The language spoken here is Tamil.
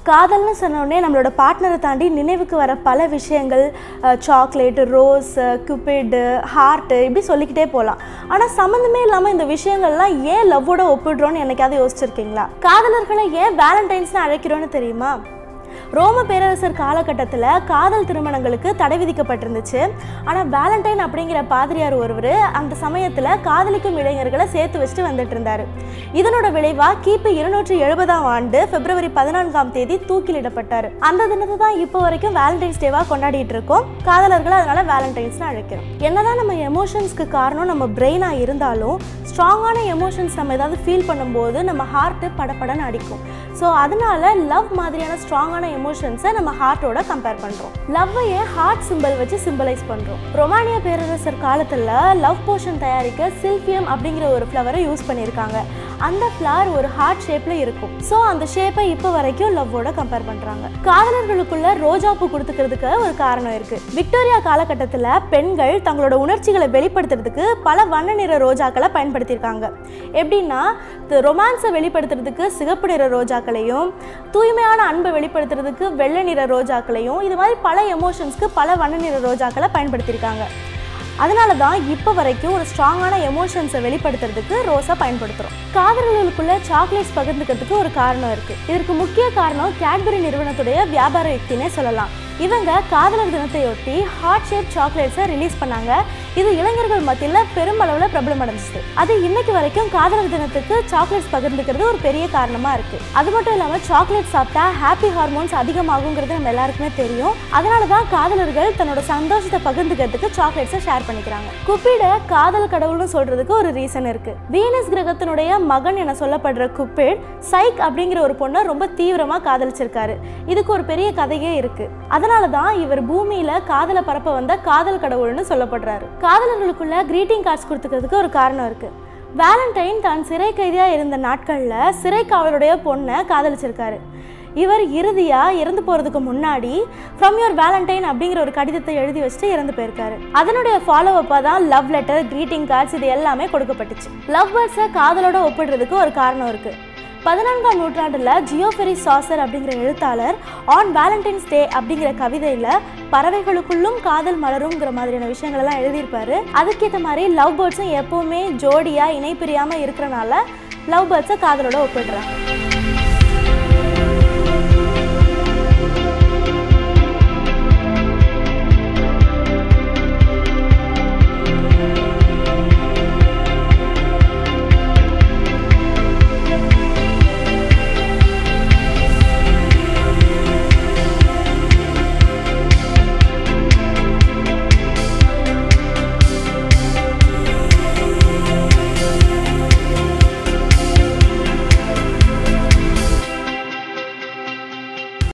காதல்னு சொன்ன உடனே நம்மளோட பார்ட்னரை தாண்டி நினைவுக்கு வர பல விஷயங்கள் சாக்லேட் ரோஸ் குப்பிடு ஹார்ட்டு இப்படி சொல்லிக்கிட்டே போகலாம் ஆனால் சம்மந்தமே இல்லாமல் இந்த விஷயங்கள்லாம் ஏன் லவ்வோட ஒப்பிடுறோன்னு என்னைக்காவது யோசிச்சிருக்கீங்களா காதலர்களை ஏன் வேலண்டைன்ஸ்னு அழைக்கிறோன்னு தெரியுமா ரோம பேரரசர் காலகட்டத்தில் காதல் திருமணங்களுக்கு தடை விதிக்கப்பட்டிருந்துச்சு ஆனால் வேலண்டைன் அப்படிங்கிற பாதிரியார் ஒருவர் அந்த சமயத்தில் காதலிக்கும் இளைஞர்களை சேர்த்து வச்சுட்டு வந்துட்டு இருந்தார் இதனோட விளைவாக கிபி இருநூற்றி எழுபதாம் ஆண்டு பிப்ரவரி பதினான்காம் தேதி தூக்கிலிடப்பட்டார் அந்த தினத்தை தான் இப்போ வரைக்கும் வேலண்டைன்ஸ் டேவாக கொண்டாடிட்டு இருக்கோம் காதலர்களை அதனால வேலண்டைன்ஸ்னு அழைக்கிறோம் என்னதான் நம்ம எமோஷன்ஸ்க்கு காரணம் நம்ம பிரெயினாக இருந்தாலும் ஸ்ட்ராங்கான எமோஷன்ஸ் நம்ம ஏதாவது ஃபீல் பண்ணும்போது நம்ம ஹார்ட்டு படபடன்னு அடிக்கும் ஸோ அதனால லவ் மாதிரியான ஸ்ட்ராங்கான எமோஷன்ஸை நம்ம ஹார்ட்டோட கம்பேர் பண்ணுறோம் லவ்வையே ஹார்ட் சிம்பிள் வச்சு சிம்பிளைஸ் பண்ணுறோம் ரொமானிய பேரரசர் காலத்தில் லவ் போஷன் தயாரிக்க சில்பியம் அப்படிங்கிற ஒரு ஃப்ளவரை யூஸ் பண்ணியிருக்காங்க அந்த ஃப்ளவர் ஒரு ஹார்ட் ஷேப்பில் இருக்கும் ஸோ அந்த ஷேப்பை இப்போ வரைக்கும் லவ்வோட கம்பேர் பண்ணுறாங்க காதலர்களுக்குள்ள ரோஜாப்பூ கொடுத்துக்கிறதுக்கு ஒரு காரணம் இருக்குது விக்டோரியா காலகட்டத்தில் பெண்கள் தங்களோட உணர்ச்சிகளை வெளிப்படுத்துறதுக்கு பல வண்ண நிற ரோஜாக்களை பயன்படுத்தியிருக்காங்க எப்படின்னா ரொமான்ஸை வெளிப்படுத்துறதுக்கு சிகப்பு நிற ரோஜாக்களையும் தூய்மையான அன்பை வெளிப்படுத்துறதுக்கு வெள்ளை நிற ரோஜாக்களையும் இது மாதிரி பல எமோஷன்ஸ்க்கு பல வண்ண நிற ரோஜாக்களை பயன்படுத்தியிருக்காங்க அதனால தான் இப்போ வரைக்கும் ஒரு ஸ்ட்ராங்கான எமோஷன்ஸை வெளிப்படுத்துறதுக்கு ரோஸை பயன்படுத்துகிறோம் காதலர்களுக்குள்ள சாக்லேட்ஸ் பகிர்ந்துக்கிறதுக்கு ஒரு காரணம் இருக்குது இதற்கு முக்கிய காரணம் கேட்பரி நிறுவனத்துடைய வியாபார யுக்தினே சொல்லலாம் இவங்க காதலர் தினத்தையொட்டி ஹார்ட் ஷேப் சாக்லேட்ஸை ரிலீஸ் பண்ணாங்க இது இளைஞர்கள் மத்தியில் பெருமளவில் பிரபலம் அடைஞ்சிச்சு அது இன்னைக்கு வரைக்கும் காதலர் தினத்துக்கு சாக்லேட்ஸ் பகிர்ந்துக்கிறது ஒரு பெரிய காரணமாக இருக்குது அது மட்டும் இல்லாமல் சாக்லேட் சாப்பிட்டா ஹாப்பி ஹார்மோன்ஸ் அதிகமாகுங்கிறது நம்ம எல்லாருக்குமே தெரியும் அதனால தான் காதலர்கள் தன்னோட சந்தோஷத்தை பகிர்ந்துக்கிறதுக்கு சாக்லேட்ஸை ஷேர் பண்ணிக்கிறாங்க குப்பிட காதல் கடவுள்னு சொல்றதுக்கு ஒரு ரீசன் இருக்கு வீனஸ் கிரகத்தினுடைய மகன் என சொல்லப்படுற குப்பிட் சைக் அப்படிங்கிற ஒரு பொண்ணை ரொம்ப தீவிரமா காதலிச்சிருக்காரு இதுக்கு ஒரு பெரிய கதையே இருக்கு அதனால தான் இவர் பூமியில காதலை பரப்ப வந்த காதல் கடவுள்னு சொல்லப்படுறாரு காதலர்களுக்குள்ள கிரீட்டிங் கார்ட்ஸ் கொடுத்துக்கிறதுக்கு ஒரு காரணம் இருக்கு வேலண்டைன் தான் சிறை கைதியாக இருந்த நாட்களில் சிறை காவலுடைய பொண்ணை காதலிச்சிருக்காரு இவர் இறுதியாக இறந்து போகிறதுக்கு முன்னாடி ஃப்ரம் யுவர் வேலண்டைன் அப்படிங்கிற ஒரு கடிதத்தை எழுதி வச்சுட்டு இறந்து போயிருக்காரு அதனுடைய ஃபாலோ அப்பாக தான் லவ் லெட்டர் கிரீட்டிங் கார்ட்ஸ் இது எல்லாமே கொடுக்கப்பட்டுச்சு லவ் பேர்ட்ஸை காதலோட ஒப்பிடுறதுக்கு ஒரு காரணம் இருக்குது பதினான்காம் நூற்றாண்டில் ஜியோஃபெரி சாசர் அப்படிங்கிற எழுத்தாளர் ஆன் வேலண்டைன்ஸ் டே அப்படிங்கிற கவிதையில் பறவைகளுக்குள்ளும் காதல் மலருங்கிற மாதிரியான விஷயங்கள் எல்லாம் எழுதியிருப்பாரு அதுக்கேற்ற மாதிரி லவ் பேர்ட்ஸும் எப்போவுமே ஜோடியாக இணைப்பிரியாமல் இருக்கிறனால லவ் பேர்ட்ஸை காதலோட ஒப்பிடுறாங்க